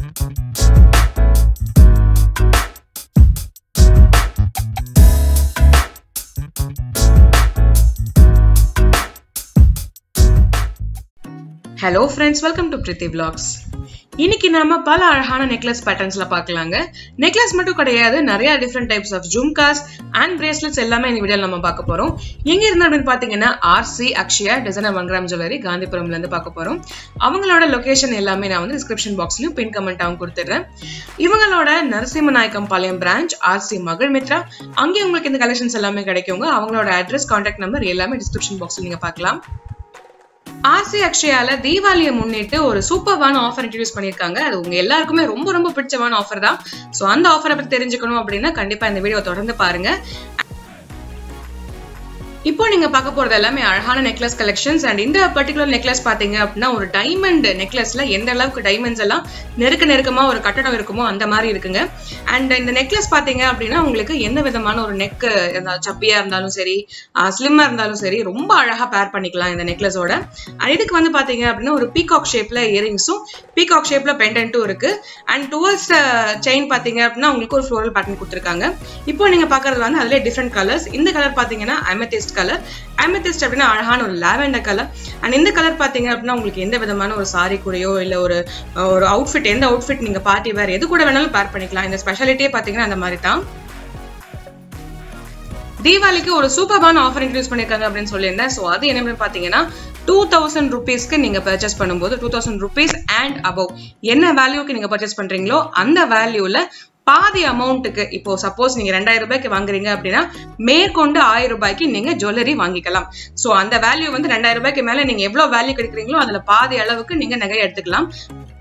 hello friends welcome to Preethi vlogs இன்னைக்கு நாம பல அழகான நெக்லஸ் பேட்டர்ன்ஸ்ல பார்க்கலாங்க நெக்லஸ் மட்டும் கிடையாது நிறைய different types of jhumkas and bracelets எல்லாமே இந்த வீடியோல நம்ம பார்க்க போறோம் எங்க இருந்து அப்படின்னு பாத்தீங்கன்னா RC Akshaya designer one gram jewellery காந்திபுரம்ல இருந்து பார்க்க போறோம் அவங்களோட லொகேஷன் எல்லாமே நான் வந்து டிஸ்கிரிப்ஷன் பாக்ஸ்லயும் பின் கமெண்டாவும் கொடுத்துடுறேன் இவங்களோட நரசிம்மநாயக்கம் பாளையம் பிரான்ச் ஆர்சி மகள் மித்ரா அங்கே உங்களுக்கு இந்த கலெக்ஷன்ஸ் எல்லாமே கிடைக்குங்க அவங்களோட அட்ரஸ் கான்டாக்ட் நம்பர் எல்லாமே டிஸ்கிரிப்ஷன் பாக்ஸ்ல நீங்க பார்க்கலாம் ஆர்சி அக்ஷயால தீபாவளியை முன்னிட்டு ஒரு சூப்பர்வான ஆஃபர் இன்ட்ரடியூஸ் பண்ணிருக்காங்க அது உங்க எல்லாருக்குமே ரொம்ப ரொம்ப பிடிச்சமான ஆஃபர் தான் சோ அந்த ஆஃபரை பத்தி தெரிஞ்சுக்கணும் அப்படின்னா கண்டிப்பா இந்த வீடியோ தொடர்ந்து பாருங்க இப்போ நீங்க பார்க்க போறது எல்லாமே அழகான நெக்லஸ் கலெக்ஷன்ஸ் அண்ட் இந்த பர்டிகுலர் நெக்லஸ் பாத்தீங்க அப்படின்னா ஒரு டைமண்ட் நெக்லஸ்ல எந்த அளவுக்கு டைமண்ட்ஸ் எல்லாம் நெருக்க நெருக்கமா ஒரு கட்டடம் இருக்குமோ அந்த மாதிரி இருக்குங்க அண்ட் இந்த நெக்லஸ் பாத்தீங்க அப்படின்னா உங்களுக்கு எந்த விதமான ஒரு நெக் சப்பியா இருந்தாலும் சரி ஸ்லிம்மா இருந்தாலும் சரி ரொம்ப அழகா பேர் பண்ணிக்கலாம் இந்த நெக்லஸோட அண்ட் இதுக்கு வந்து பாத்தீங்க அப்படின்னா ஒரு பீகாக் ஷேப்ல இயரிங்ஸும் பீகாக் ஷேப்ல பெண்டன்ட்டும் இருக்கு அண்ட் டுவர்ஸ் செயின் பாத்தீங்க அப்படின்னா உங்களுக்கு ஒரு ஃப்ளோரல் பேட்டர்ன் கொடுத்துருக்காங்க இப்போ நீங்க பாக்குறது வந்து அதுல டிஃப்ரெண்ட் கலர்ஸ் இந்த கலர் பாத்தீங்கன்னா அமெத்திஸ்ட் கலர் அமெத்திஸ்ட் அப்படின்னா அழகான ஒரு லாவெண்டர் கலர் அண்ட் இந்த கலர் பாத்தீங்க அப்படின்னா உங்களுக்கு எந்த விதமான ஒரு சாரி கூடயோ இல்ல ஒரு ஒரு அவுட்ஃபிட் எந்த அவுட்ஃபிட் நீங்க பார்ட்டி வேற எது கூட வேணாலும் பேர் பண்ணிக்கலாம் இந்த ஸ்பெஷாலிட்டியே பாத்தீங்கன்னா அந்த மாதிரி தான் தீபாவளிக்கு ஒரு சூப்பர்பான ஆஃபர் இன்ட்ரடியூஸ் பண்ணிருக்காங்க அப்படின்னு சொல்லியிருந்தேன் ஸோ அது என்ன பாத்தீங்கன்னா டூ தௌசண்ட் ருபீஸ்க்கு நீங்க பர்ச்சேஸ் பண்ணும்போது two thousand rupees and above என்ன வேல்யூக்கு நீங்க பர்ச்சேஸ் பண்றீங்களோ அந்த வேல்யூல பாதி அமௌண்ட்டுக்கு இப்போ சப்போஸ் நீங்க ரெண்டாயிரம் ரூபாய்க்கு வாங்குறீங்க அப்படின்னா மேற்கொண்டு ஆயிரம் ரூபாய்க்கு நீங்க ஜுவல்லரி வாங்கிக்கலாம் சோ அந்த வேல்யூ வந்து ரெண்டாயிரம் ரூபாய்க்கு மேல நீங்க எவ்வளவு வேல்யூ கிடைக்கிறீங்களோ அதுல பாதி அளவுக்கு நீங்க நகை எடுத்துக்கலாம்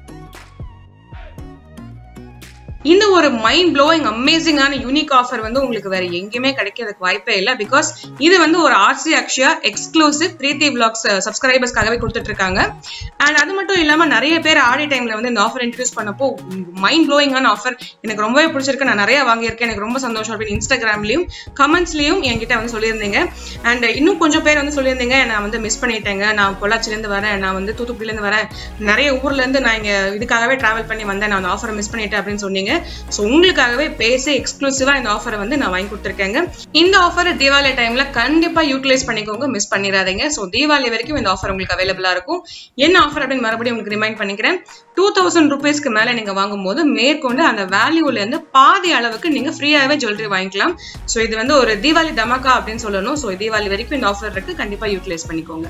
இந்த ஒரு மைண்ட் ப்ளோயிங் அமேசிங்கான யூனிக் ஆஃபர் வந்து உங்களுக்கு வேற எங்கேயுமே கிடைக்கிறதுக்கு வாய்ப்பே இல்லை பிகாஸ் இது வந்து ஒரு RC Akshaya exclusive Preethi vlogs சப்ஸ்கிரைபர்ஸ்க்காகவே கொடுத்துட்டு இருக்காங்க அண்ட் அது மட்டும் இல்லாம நிறைய பேர் ஆடி டைம்ல வந்து இந்த ஆஃபர் இன்ட்ரடியூஸ் பண்ணப்போ மைண்ட் ப்ளோயிங்கான ஆஃபர் எனக்கு ரொம்பவே பிடிச்சிருக்கு நான் நிறைய வாங்கியிருக்கேன் எனக்கு ரொம்ப சந்தோஷம் அப்படின்னு இன்ஸ்டாகிராம்லயும் கமெண்ட்ஸ்லயும் என்கிட்ட வந்து சொல்லியிருந்தீங்க அண்ட் இன்னும் கொஞ்சம் பேர் வந்து சொல்லியிருந்தீங்க நான் வந்து மிஸ் பண்ணிட்டேங்க நான் பொள்ளாச்சிலேருந்து வரேன் நான் வந்து தூத்துக்குடியிலேருந்து வரேன் நிறைய ஊர்ல இருந்து நான் இங்க இதுக்காகவே டிராவல் பண்ணி வந்தேன் நான் அந்த ஆஃபரை மிஸ் பண்ணிட்டேன் அப்படின்னு சொன்னீங்க ஸோ உங்களுக்காகவே பேசி எக்ஸ்க்ளூசிவா இந்த ஆஃபரை வந்து நான் வாங்கி கொடுத்துருக்கேங்க இந்த ஆஃபர் தீபாவளி டைம்ல கண்டிப்பா யூட்டிலைஸ் பண்ணிக்கோங்க மிஸ் பண்ணிடாதீங்க ஸோ தீபாவளி வரைக்கும் இந்த ஆஃபர் உங்களுக்கு அவைலபிளா இருக்கும் என்ன ஆஃபர் அப்படின்னு மறுபடியும் உங்களுக்கு ரிமைண்ட் பண்ணிக்கிறேன் டூ தௌசண்ட் ருபீஸ்க்கு மேல நீங்க வாங்கும்போது மேற்கொண்டு அந்த வேல்யூல இருந்து பாதி அளவுக்கு நீங்க ஃப்ரீயாவே ஜுவல்லரி வாங்கிக்கலாம் ஸோ இது வந்து ஒரு தீபாவளி தமாக்கா அப்படின்னு சொல்லணும் ஸோ தீபாவளி வரைக்கும் இந்த ஆஃபர் இருக்கு கண்டிப்பா யூட்டிலைஸ் பண்ணிக்கோங்க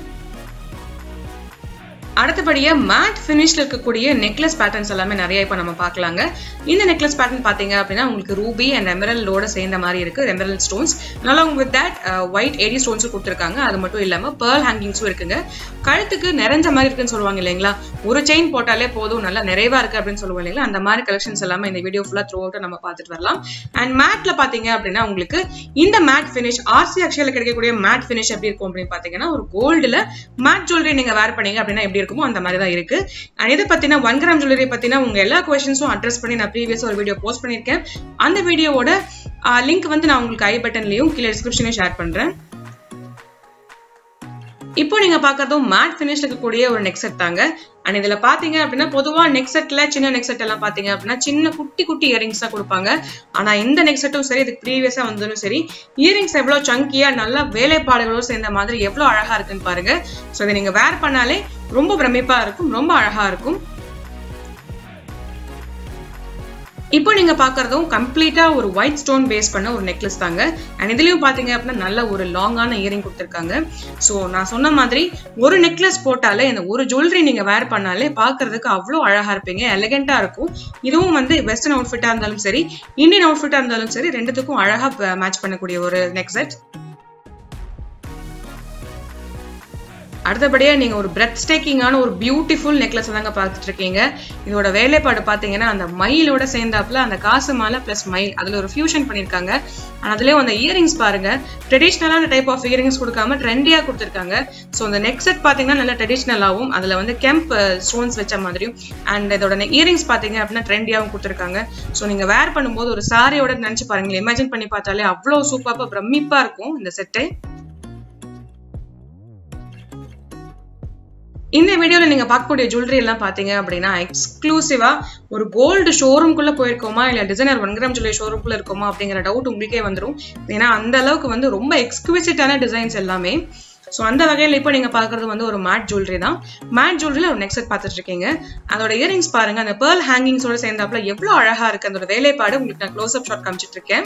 அடுத்தபடியா மேட் ஃபினிஷ்ல இருக்கக்கூடிய நெக்லஸ் பேட்டர்ன்ஸ் எல்லாமே நிறைய இப்போ நம்ம பார்க்கலாங்க இந்த நெக்லஸ் பேட்டர்ன் பாத்தீங்க அப்படின்னா உங்களுக்கு ரூபி அண்ட் எமரலோட சேர்ந்த மாதிரி இருக்கு எமரல் ஸ்டோன்ஸ் நல்லா வித் தட் ஒயிட் ஏடி ஸ்டோன்ஸும் கொடுத்துருக்காங்க அது மட்டும் இல்லாம பேர்ல் ஹேங்கிங்ஸும் இருக்குங்க கழுத்துக்கு நிறைஞ்ச மாதிரி இருக்குன்னு சொல்லுவாங்க இல்லைங்களா ஒரு செயின் போட்டாலே போதும் நல்லா நிறைவா இருக்கு அப்படின்னு சொல்லுவாங்க இல்லைங்களா அந்த மாதிரி கலெக்ஷன்ஸ் எல்லாமே இந்த வீடியோ ஃபுல்லா த்ரூ அவுட் நம்ம பார்த்துட்டு வரலாம் அண்ட் மேட்ல பாத்தீங்க அப்படின்னா உங்களுக்கு இந்த மேட் ஃபினிஷ் ஆர்சி அக்ஷயில கிடைக்கக்கூடிய மேட் ஃபினிஷ் எப்படி இருக்கும் அப்படின்னு பாத்தீங்கன்னா ஒரு கோல்டுல மேட் ஜுவல்லரி நீங்க வேர் பண்ணீங்க அப்படின்னா எப்படி இருக்குமோ அந்த மாதிரி தான் இருக்கு அண்ட் இதை பத்தினா ஒன் கிராம் ஜுவல்லரி பத்தினா உங்க எல்லா கொஸ்டின்ஸும் அட்ரஸ் பண்ணி நான் ப்ரீவியஸ் ஒரு வீடியோ போஸ்ட் பண்ணிருக்கேன் அந்த வீடியோவோட லிங்க் வந்து நான் உங்களுக்கு ஐ பட்டன்லயும் கீழே டிஸ்கிரிப்ஷனையும் ஷேர் பண்றேன் இப்போ நீங்க பாக்குறதும் மேட் ஃபினிஷ்ல இருக்கக்கூடிய ஒரு நெக் செட் தாங்க அண்ட் இதுல பாத்தீங்க அப்படின்னா பொதுவா நெக் செட்ல சின்ன நெக் செட் எல்லாம் பாத்தீங்க அப்படின்னா சின்ன குட்டி குட்டி இயரிங்ஸ் தான் கொடுப்பாங்க ஆனா இந்த நெக் செட்டும் சரி இதுக்கு ப்ரீவியஸா வந்தாலும் சரி இயரிங்ஸ் எவ்வளவு சங்கியா நல்லா வேலைப்பாடுகளோடு சேர்ந்த மாதிரி எவ்வளவு அழகா இருக்குன்னு பாருங்க ஸோ இதை நீங்க வேர் பண்ணாலே ரொம்ப பிரமிப்பா இருக்கும் ரொம்ப அழகா இருக்கும் இப்போ நீங்க பாக்குறதும் கம்ப்ளீட்டா ஒரு ஒயிட் ஸ்டோன் பேஸ் பண்ண ஒரு நெக்லஸ் தாங்க அண்ட் இதுலயும் பாத்தீங்க அப்படின்னா நல்ல ஒரு லாங்கான இயரிங் கொடுத்துருக்காங்க ஸோ நான் சொன்ன மாதிரி ஒரு நெக்லஸ் போட்டாலே இந்த ஒரு ஜுவல்லரி நீங்க வேர் பண்ணாலே பாக்குறதுக்கு அவ்வளோ அழகா இருப்பீங்க எலகெண்டா இருக்கும் இதுவும் வந்து வெஸ்டர்ன் அவுட்ஃபிட்டா இருந்தாலும் சரி இந்தியன் அவுட்ஃபிட்டா இருந்தாலும் சரி ரெண்டுத்துக்கும் அழகா மேட்ச் பண்ணக்கூடிய ஒரு நெக் செட் அடுத்தபடியா நீங்க ஒரு பிரெத் ஸ்டேக்கிங்கான ஒரு பியூட்டிஃபுல் நெக்லஸ் தாங்க பார்த்துட்டு இருக்கீங்க இதோட வேலைப்பாடு பாத்தீங்கன்னா அந்த மயிலோட சேர்ந்தாப்புல அந்த காசு மாலை பிளஸ் மயில் அதுல ஒரு ஃபியூஷன் பண்ணிருக்காங்க அதுலயும் அந்த இயரிங்ஸ் பாருங்க ட்ரெடிஷ்னலான டைப் ஆஃப் இயரிங்ஸ் கொடுக்காம ட்ரெண்டியா கொடுத்துருக்காங்க ஸோ அந்த நெக் செட் பாத்தீங்கன்னா நல்லா ட்ரெடிஷ்னலாகவும் அதுல வந்து கெம்ப் ஸ்டோன்ஸ் வச்ச மாதிரியும் அண்ட் இதோட இயரிங்ஸ் பாத்தீங்க அப்படின்னா ட்ரெண்டியாகவும் கொடுத்துருக்காங்க ஸோ நீங்க வேர் பண்ணும்போது ஒரு சாரியோட நினைச்சு பாருங்களேன் இமேஜின் பண்ணி பார்த்தாலே அவ்வளவு சூப்பராக பிரமிப்பா இருக்கும் இந்த செட்டை இந்த வீடியோல நீங்க பார்க்கக்கூடிய ஜுவல்லரி எல்லாம் பாத்தீங்க அப்படின்னா எக்ஸ்க்ளூசிவா ஒரு கோல்டு ஷோரூம்குள்ள போயிருக்கோமா இல்ல டிசைனர் ஒன் கிராம் ஜுவல்லரி ஷோரூம்குள்ள இருக்கோமா அப்படிங்கிற டவுட் உங்களுக்கே வந்துடும் ஏன்னா அந்த அளவுக்கு வந்து ரொம்ப எக்ஸ்க்ளூசிட்டான டிசைன்ஸ் எல்லாமே ஸோ அந்த வகையில் இப்போ நீங்கள் பார்க்குறது வந்து ஒரு மேட் ஜுவல்லரி தான் மேட் ஜுவல்லரியில் ஒரு நெக்ஸ்ட் பார்த்துட்டு இருக்கீங்க அதோட இயரிங்ஸ் பாருங்க அந்த பேர்ல் ஹேங்கிங்ஸோட சேர்ந்தாப்புல எவ்வளோ அழகா இருக்கு அதோட வேலைப்பாடு உங்களுக்கு நான் க்ளோஸ் அப் ஷாட் காமிச்சிட்டு இருக்கேன்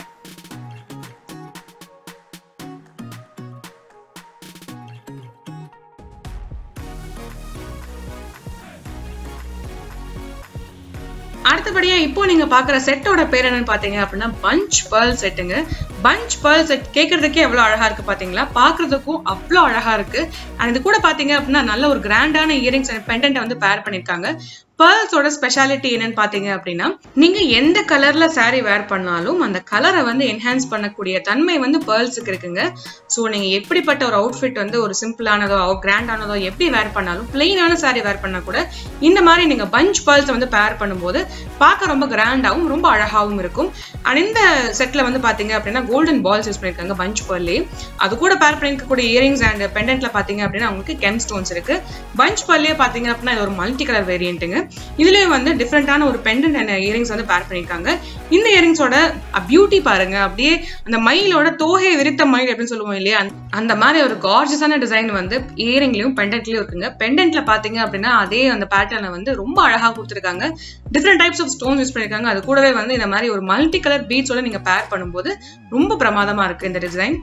அடுத்தபடியா இப்போ நீங்க பாக்குற செட்டோட பேர் என்னன்னு பாத்தீங்க அப்படின்னா பஞ்ச் பேர்ல் செட்டுங்க பஞ்ச் பேர்ல் செட் கேட்கறதுக்கே எவ்வளவு அழகா இருக்கு பாத்தீங்களா பாக்குறதுக்கும் அவ்வளவு அழகா இருக்கு அண்ட் இது கூட பாத்தீங்க அப்படின்னா நல்ல ஒரு கிராண்டான இயரிங்ஸ் அண்ட் பெண்டன்ட் வந்து பேர் பண்ணிருக்காங்க பேர்ல்ஸோட ஸ்பெஷாலிட்டி என்னன்னு பாத்தீங்க அப்படின்னா நீங்க எந்த கலர்ல சாரி வேர் பண்ணாலும் அந்த கலரை வந்து என்ஹான்ஸ் பண்ணக்கூடிய தன்மை வந்து பேர்ல்ஸுக்கு இருக்குங்க ஸோ நீங்க எப்படிப்பட்ட ஒரு அவுட்ஃபிட் வந்து ஒரு சிம்பிளானதோ கிராண்டானதோ எப்படி வேர் பண்ணாலும் பிளெயினான சாரி வேர் பண்ணா கூட இந்த மாதிரி நீங்க பஞ்ச் பேர்ல்ஸ் வந்து பேர் பண்ணும்போது பார்க்க ரொம்ப கிராண்டாவும் ரொம்ப அழகாவும் இருக்கும் அண்ட் இந்த செட்ல வந்து பாத்தீங்க அப்படின்னா கோல்டன் பால்ஸ் யூஸ் பண்ணிருக்காங்க பஞ்ச் பேர்லே அது கூட பேர் பண்ணிருக்கக்கூடிய இயரிங்ஸ் அண்ட் பெண்டன்ட்ல பாத்தீங்க அப்படின்னா உங்களுக்கு கெம் ஸ்டோன்ஸ் இருக்கு பஞ்ச் பேர்லயே பாத்தீங்க அப்படின்னா இது ஒரு மல்டி கலர் வேரியன்ட்டுங்க இதுலயும் வந்து டிஃப்ரெண்டான ஒரு பெண்டன்ட் அண்ட் இயரிங்ஸ் வந்து பேர் பண்ணிருக்காங்க இந்த இயரிங்ஸோட பியூட்டி பாருங்க அப்படியே அந்த மயிலோட தோகை விரித்த மயில் அப்படின்னு சொல்லுவோம் இல்லையா அந்த மாதிரி ஒரு கார்ஜஸான டிசைன் வந்து இயரிங்லயும் பெண்டன்ட்லயும் இருக்குங்க பெண்டன்ட்ல பாத்தீங்க அப்படின்னா அதே அந்த பேட்டர்னை வந்து ரொம்ப அழகா கொடுத்துருக்காங்க different types of stone use பண்ணிருக்காங்க அது கூடவே வந்து இந்த மாதிரி ஒரு மல்டி கலர் பீட்ஸோட நீங்க பேர் பண்ணும்போது ரொம்ப பிரமாதமா இருக்கு இந்த டிசைன்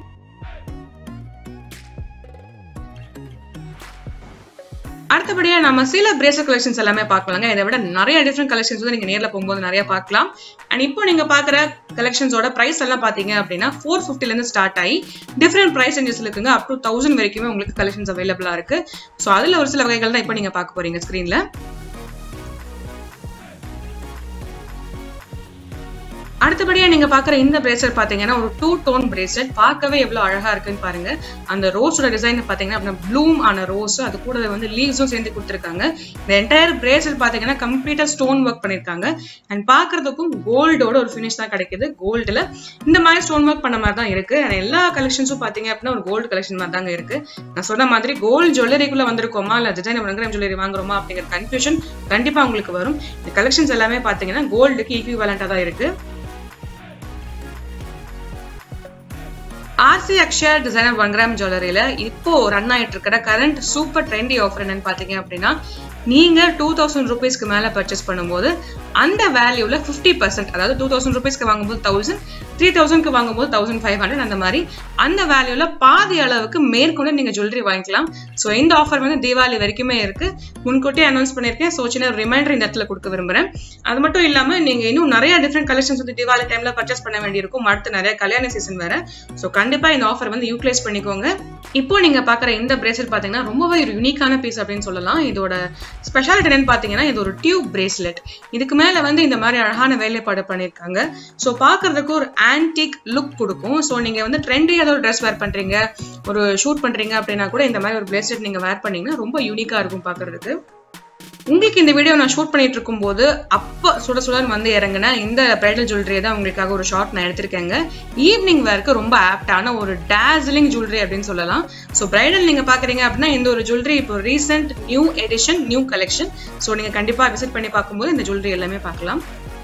அடுத்தபடியா நம்ம சில பிரேசர் கலெக்ஷன்ஸ் எல்லாமே பார்க்கலாங்க இதை விட நிறைய டிஃப்ரெண்ட் கலெக்ஷன்ஸ் வந்து நீங்க நேரில் போகும்போது நிறைய பார்க்கலாம் அண்ட் இப்போ நீங்க பாக்குற கலெக்ஷன்ஸோட பிரைஸ் எல்லாம் பாத்தீங்க அப்படின்னா ஃபோர் ஃபிஃப்டில இருந்து ஸ்டார்ட் ஆகி டிஃப்ரெண்ட் பிரைஸ் ரேஞ்சஸ் இருக்குங்க அப் டு தௌசண்ட் வரைக்குமே உங்களுக்கு கலெக்ஷன்ஸ் அவைலபிளா இருக்கு ஸோ அதுல ஒரு சில வகைகள் தான் இப்போ நீங்க பார்க்க போறீங்க ஸ்கிரீன்ல அடுத்தபடியா நீங்க பாக்குற இந்த பிரேஸ்லெட் பாத்தீங்கன்னா ஒரு டூ டோன் பிரேஸ்லெட் பார்க்கவே எவ்வளவு அழகா இருக்குன்னு பாருங்க அந்த ரோஸோட டிசைன் பாத்தீங்கன்னா அப்படின்னா ப்ளூம் ஆன ரோஸ் அது கூட வந்து லீவ்ஸும் சேர்ந்து கொடுத்துருக்காங்க இந்த என்டையர் பிரேஸ்லெட் பாத்தீங்கன்னா கம்ப்ளீட்டா ஸ்டோன் ஒர்க் பண்ணிருக்காங்க அண்ட் பாக்குறதுக்கும் கோல்டோட ஒரு ஃபினிஷ் தான் கிடைக்குது கோல்டுல இந்த மாதிரி ஸ்டோன் ஒர்க் பண்ண மாதிரி தான் இருக்கு அண்ட் எல்லா கலெக்ஷன்ஸும் பாத்தீங்க அப்படின்னா ஒரு கோல்டு கலெக்ஷன் மாதிரி தாங்க இருக்கு நான் சொன்ன மாதிரி கோல்டு ஜுவல்லரிக்குள்ள வந்திருக்கோமா இல்ல டிசைன் வங்கிரம் ஜுவல்லரி வாங்குறோமா அப்படிங்கிற கன்ஃபியூஷன் கண்டிப்பா உங்களுக்கு வரும் இந்த கலெக்ஷன்ஸ் எல்லாமே பாத்தீங்கன்னா கோல்டுக்கு ஈக்குவலண்டா தான் இருக்கு RC Akshaya designer one gram ஜுவல்லரியில இப்போ ரன் ஆயிட்டு இருக்கிற கரண்ட் சூப்பர் ட்ரெண்டி ஆஃபர் என்னன்னு பாத்தீங்க அப்படின்னா நீங்க டூ தௌசண்ட் ருபீஸ்க்கு மேல பர்ச்சேஸ் பண்ணும்போது அந்த வேல்யூல ஃபிஃப்டி பர்சன்ட் அதாவது டூ தௌசண்ட் ருபீஸ்க்கு வாங்கும்போது தௌசண்ட் த்ரீ தௌசண்ட்க்கு வாங்கும்போது தௌசண்ட் ஃபைவ் ஹண்ட்ரட் அந்த மாதிரி அந்த வேல்யூல பாதி அளவுக்கு மேற்கொண்டு நீங்க ஜுவல்லரி வாங்கிக்கலாம் ஸோ இந்த ஆஃபர் வந்து தீபாவளி வரைக்குமே இருக்கு முன்கூட்டியே அனௌன்ஸ் பண்ணியிருக்கேன் ஸோ சின்ன ரிமைண்டர் இந்த இடத்துல கொடுக்க விரும்புறேன் அது மட்டும் இல்லாம நீங்க இன்னும் நிறைய டிஃப்ரெண்ட் கலெக்ஷன்ஸ் வந்து தீபாவளி டைம்ல பர்ச்சேஸ் பண்ண வேண்டியிருக்கும் அடுத்து நிறைய கல்யாண சீசன் வேற ஸோ கண்டிப்பா இந்த ஆஃபர் வந்து யூட்டிலைஸ் பண்ணிக்கோங்க இப்போ நீங்க பாக்குற இந்த பிரேஸ்லெட் பாத்தீங்கன்னா ரொம்பவே ஒரு யூனிக்கான பீஸ் அப்படின்னு சொல்லலாம் இதோட ஸ்பெஷாலிட்டி என்னன்னு பாத்தீங்கன்னா இது ஒரு டியூப் பிரேஸ்லெட் இதுக்கு மேல வந்து இந்த மாதிரி அழகான வேலைப்பாடு பண்ணிருக்காங்க ஸோ பாக்குறதுக்கு ஒரு ஆன்டிக் லுக் கொடுக்கும் ஸோ நீங்க வந்து ட்ரெண்டி ஏதோ ஒரு ட்ரெஸ் வேர் பண்றீங்க ஒரு ஷூட் பண்றீங்க அப்படின்னா கூட இந்த மாதிரி ஒரு பிரேஸ்லெட் நீங்க வேர் பண்ணீங்கன்னா ரொம்ப யூனிக்கா இருக்கும் பாக்குறதுக்கு உங்களுக்கு இந்த வீடியோ நான் ஷூட் பண்ணிட்டு இருக்கும் போது அப்ப சுட சுடன்னு வந்து இறங்கின இந்த பிரைடல் ஜுவல்லரியை தான் உங்களுக்காக ஒரு ஷார்ட் நான் எடுத்திருக்கேங்க ஈவினிங் வேர்க்கு ரொம்ப ஆப்டான ஒரு டேஸ்லிங் ஜுவல்லரி அப்படின்னு சொல்லலாம் ஸோ பிரைடல் நீங்க பாக்குறீங்க அப்படின்னா இந்த ஒரு ஜுவல்லரி இப்போ recent new edition new collection so நீங்க கண்டிப்பா விசிட் பண்ணி பார்க்கும்போது இந்த ஜுவல்லரி எல்லாமே பார்க்கலாம்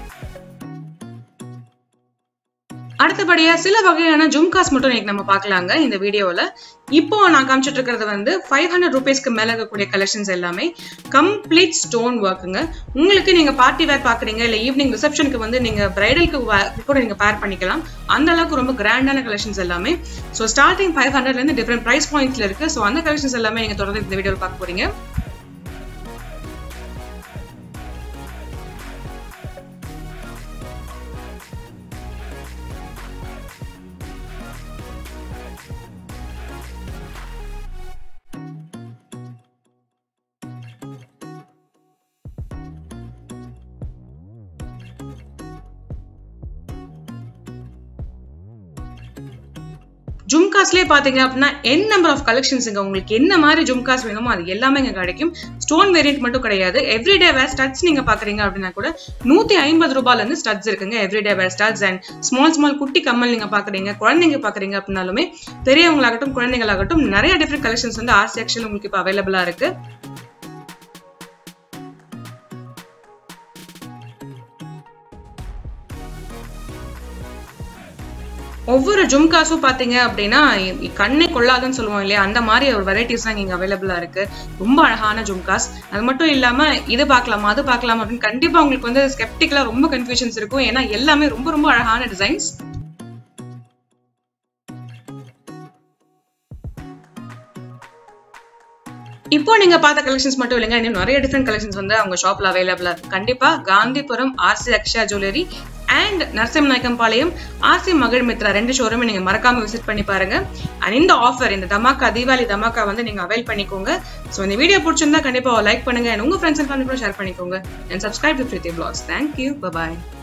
அடுத்தபடியா சில வகையான ஜும்காஸ் மட்டும் இன்னைக்கு நம்ம பார்க்கலாங்க இந்த வீடியோவில் இப்போ நான் காமிச்சிட்டு இருக்கிறது வந்து ஃபைவ் ஹண்ட்ரட் ருபீஸ்க்கு மேல இருக்கக்கூடிய கலெக்ஷன்ஸ் எல்லாமே கம்ப்ளீட் ஸ்டோன் ஒர்க்குங்க உங்களுக்கு நீங்க பார்ட்டி வேர் பாக்குறீங்க இல்ல ஈவினிங் ரிசப்ஷனுக்கு வந்து நீங்க பிரைடலுக்கு கூட நீங்க பேர் பண்ணிக்கலாம் அந்த அளவுக்கு ரொம்ப கிராண்டான கலெக்ஷன்ஸ் எல்லாமே ஸோ ஸ்டார்டிங் ஃபைவ் ஹண்ட்ரட்ல இருந்து டிஃப்ரெண்ட் பிரைஸ் பாயிண்ட்ஸ்ல இருக்கு ஸோ அந்த கலெக்ஷன்ஸ் எல்லாமே நீங்க தொடர்ந்து இந்த வீடியோவில் பார்க்க போறீங்க ஜும்காஸ்லேயே பாத்தீங்க அப்படின்னா என் நம்பர் ஆஃப் கலெக்ஷன்ஸுங்க உங்களுக்கு என்ன மாதிரி ஜும்காஸ் வேணுமோ அது எல்லாமே இங்க கிடைக்கும் ஸ்டோன் வேரியன்ட் மட்டும் கிடையாது எவ்ரிடே வேர் ஸ்டட்ஸ் நீங்க பாக்குறீங்க அப்படின்னா கூட நூத்தி ஐம்பது ரூபாயில இருந்து ஸ்டட்ஸ் இருக்குங்க everyday wear studs and small small குட்டி கம்மல் நீங்க பாக்குறீங்க குழந்தைங்க பாக்குறீங்க அப்படின்னாலுமே பெரியவங்களாகட்டும் குழந்தைங்களாகட்டும் நிறைய டிஃப்ரெண்ட் கலெக்ஷன்ஸ் வந்து ஆர் செக்ஷன் உங்களுக்கு இப்போ அவைலபிளா இருக்கு ஒவ்வொரு ஜும்காஸும் பாத்தீங்க அப்படின்னா இ- கண்ணே கொள்ளாதுன்னு சொல்லுவோம் இல்லையா அந்த மாதிரி ஒரு வெரைட்டிஸ் தான் இங்க அவைலபிளா இருக்கு ரொம்ப அழகான ஜும்காஸ் அது மட்டும் இல்லாம இது பார்க்கலாமா அது பார்க்கலாமா அப்படின்னு கண்டிப்பா உங்களுக்கு வந்து ஸ்கெப்டிக்கலா ரொம்ப கன்ஃபியூஷன்ஸ் இருக்கும் ஏன்னா எல்லாமே ரொம்ப ரொம்ப அழகான டிசைன்ஸ் இப்போ நீங்க பார்த்த கலெக்ஷன்ஸ் மட்டும் இல்லைங்க இன்னும் நிறைய டிஃப்ரெண்ட் கலெக்ஷன்ஸ் வந்து அவங்க ஷாப்ல அவைலபிளா இருக்கு கண்டிப்பா Gandhipuram RC Akshaya jewellery and Narasimha Naickenpalayam RC மகள் மித்ரா ரெண்டு ஷோரூமே நீங்க மறக்காம விசிட் பண்ணி பாருங்க அண்ட் இந்த ஆஃபர் இந்த தமாக்கா தீபாவளி தமாக்கா வந்து நீங்க அவைல் பண்ணிக்கோங்க ஸோ இந்த வீடியோ பிடிச்சிருந்தா கண்டிப்பா லைக் பண்ணுங்க and உங்க ஃப்ரெண்ட்ஸ் அண்ட் ஃபேமிலி கூட ஷேர் பண்ணிக்கோங்க and subscribe to Preethi vlogs thank you bye